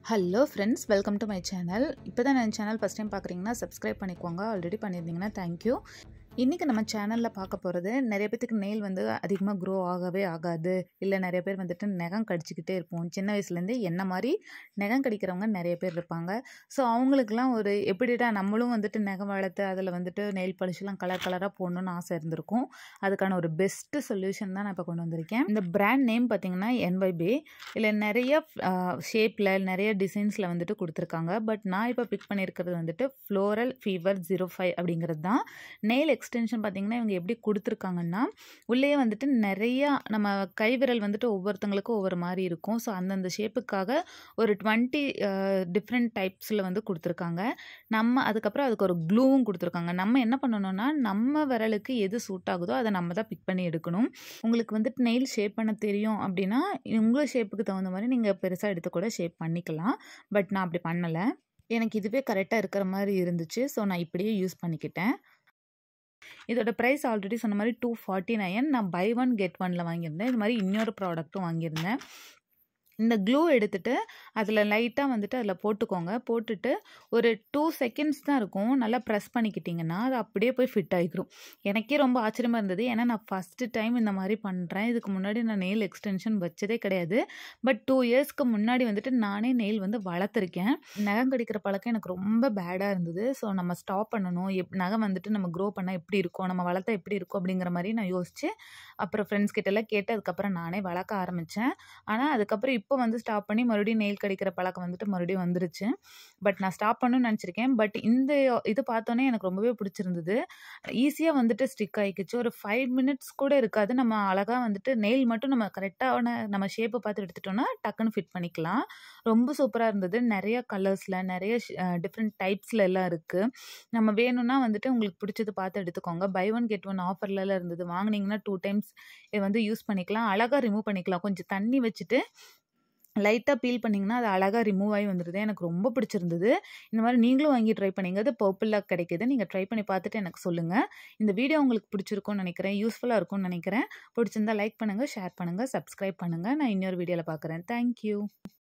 hello friends welcome to my channel இப்போ தான் என் சேனல் ஃபஸ்ட் டைம் பார்க்குறீங்கன்னா சப்ஸ்கிரைப் பண்ணிக்கோங்க ஆல்ரெடி பண்ணியிருந்தீங்கன்னா தேங்க்யூ இன்றைக்கி நம்ம சேனலில் பார்க்க போகிறது நிறைய பேத்துக்கு நெயில் வந்து அதிகமாக க்ரோ ஆகவே ஆகாது இல்லை நிறைய பேர் வந்துட்டு நகம் கடிச்சிக்கிட்டே இருப்போம் சின்ன வயசுலேருந்தே என்ன மாதிரி நகம் கடிக்கிறவங்க நிறைய பேர் இருப்பாங்க ஸோ அவங்களுக்குலாம் ஒரு எப்படிடா நம்மளும் வந்துட்டு நகம் வளர்த்து அதில் வந்துட்டு நெயில் பாலிஷ்லாம் கலர் கலராக போடணும்னு ஆசை இருந்திருக்கும் அதுக்கான ஒரு பெஸ்ட்டு சொல்யூஷன் தான் நான் இப்போ கொண்டு வந்திருக்கேன் இந்த பிராண்ட் நேம் பார்த்தீங்கன்னா என்வைபே இல்லை நிறைய ஷேப்பில் நிறைய டிசைன்ஸில் வந்துட்டு கொடுத்துருக்காங்க பட் நான் இப்போ பிக் பண்ணியிருக்கிறது வந்துட்டு ஃப்ளோரல் ஃபீவர் ஜீரோ ஃபைவ் அப்படிங்கிறது தான் நெயில் எக்ஸ்டென்ஷன் பார்த்தீங்கன்னா இவங்க எப்படி கொடுத்துருக்காங்கன்னா உள்ளே வந்துட்டு நிறையா நம்ம கைவிரல் வந்துட்டு ஒவ்வொருத்தங்களுக்கும் ஒவ்வொரு மாதிரி இருக்கும் ஸோ அந்தந்த ஷேப்புக்காக ஒரு டுவெண்ட்டி டிஃப்ரெண்ட் டைப்ஸில் வந்து கொடுத்துருக்காங்க நம்ம அதுக்கப்புறம் அதுக்கு ஒரு க்ளூவும் கொடுத்துருக்காங்க நம்ம என்ன பண்ணணும்னா நம்ம விரலுக்கு எது சூட் ஆகுதோ அதை நம்ம தான் பிக் பண்ணி எடுக்கணும் உங்களுக்கு வந்துட்டு நெயில் ஷேப் பண்ண தெரியும் அப்படின்னா உங்கள் ஷேப்புக்கு தகுந்த மாதிரி நீங்கள் பெருசாக எடுத்து கூட ஷேப் பண்ணிக்கலாம் பட் நான் அப்படி பண்ணலை எனக்கு இதுவே கரெக்டாக இருக்கிற மாதிரி இருந்துச்சு ஸோ நான் இப்படியே யூஸ் பண்ணிக்கிட்டேன் இதோட ப்ரைஸ் ஆல்ரெடி சொன்ன மாதிரி டூ ஃபார்ட்டி நைன் நான் பை ஒன் கெட் ஒனில் வாங்கியிருந்தேன் இது மாதிரி இன்னொரு ப்ராடக்ட்டும் வாங்கியிருந்தேன் இந்த க்ளூ எடுத்துகிட்டு அதில் லைட்டாக வந்துட்டு அதில் போட்டுக்கோங்க போட்டுட்டு ஒரு டூ செகண்ட்ஸ் தான் இருக்கும் நல்லா ப்ரெஸ் பண்ணிக்கிட்டிங்கன்னா அது அப்படியே போய் ஃபிட் ஆகிக்கும் எனக்கே ரொம்ப ஆச்சரியமாக இருந்தது ஏன்னா நான் ஃபஸ்ட்டு டைம் இந்த மாதிரி பண்ணுறேன் இதுக்கு முன்னாடி நான் நெயில் எக்ஸ்டென்ஷன் வச்சதே கிடையாது பட் டூ இயர்ஸ்க்கு முன்னாடி வந்துட்டு நானே நெயில் வந்து வளர்த்துருக்கேன் நகம் கடிக்கிற பழக்கம் எனக்கு ரொம்ப பேடாக இருந்தது ஸோ நம்ம ஸ்டாப் பண்ணணும் எப் நகம் வந்துட்டு நம்ம க்ரோ பண்ணால் எப்படி இருக்கும் நம்ம வளர்த்தா எப்படி இருக்கும் அப்படிங்கிற மாதிரி நான் யோசிச்சு அப்புறம் ஃப்ரெண்ட்ஸ் கிட்டலாம் கேட்டு அதுக்கப்புறம் நானே வளர்க்க ஆரம்பித்தேன் ஆனால் அதுக்கப்புறம் இப்போ வந்து ஸ்டாப் பண்ணி மறுபடியும் நெயில் கடிக்கிற பழக்கம் வந்துட்டு மறுபடியும் வந்துருச்சு பட் நான் ஸ்டாப் பண்ணணும்னு நினச்சிருக்கேன் பட் இந்த இது பார்த்தோன்னே எனக்கு ரொம்பவே பிடிச்சிருந்தது ஈஸியாக வந்துட்டு ஸ்டிக் ஆகிக்கிச்சு ஒரு ஃபைவ் மினிட்ஸ் கூட இருக்காது நம்ம அழகாக வந்துட்டு நெயில் மட்டும் நம்ம கரெக்டான நம்ம ஷேப்பை பார்த்து எடுத்துட்டோம்னா டக்குன்னு ஃபிட் பண்ணிக்கலாம் ரொம்ப சூப்பராக இருந்தது நிறைய கலர்ஸில் நிறைய டிஃப்ரெண்ட் டைப்ஸில் எல்லாம் இருக்குது நம்ம வேணும்னா வந்துட்டு உங்களுக்கு பிடிச்சது பார்த்து எடுத்துக்கோங்க பை ஒன் கெட் ஒன் ஆஃபர்லலாம் இருந்தது வாங்கினீங்கன்னா டூ டைம்ஸ் இதை வந்து யூஸ் பண்ணிக்கலாம் அழகாக ரிமூவ் பண்ணிக்கலாம் கொஞ்சம் தண்ணி வச்சுட்டு லைட்டாக பீல் பண்ணிங்கன்னா அது அழகாக ரிமூவ் ஆகி வந்துடுது எனக்கு ரொம்ப பிடிச்சிருந்தது இந்த மாதிரி நீங்களும் வாங்கி ட்ரை பண்ணிங்க அது பர்பிளாக கிடைக்கிது நீங்கள் ட்ரை பண்ணி பார்த்துட்டு எனக்கு சொல்லுங்கள் இந்த வீடியோ உங்களுக்கு பிடிச்சிருக்கும்னு நினைக்கிறேன் யூஸ்ஃபுல்லாக இருக்கும்னு நினைக்கிறேன் பிடிச்சிருந்தா லைக் பண்ணுங்கள் ஷேர் பண்ணுங்கள் சப்ஸ்கிரைப் பண்ணுங்கள் நான் இன்னொரு வீடியோவில் பார்க்குறேன் தேங்க்யூ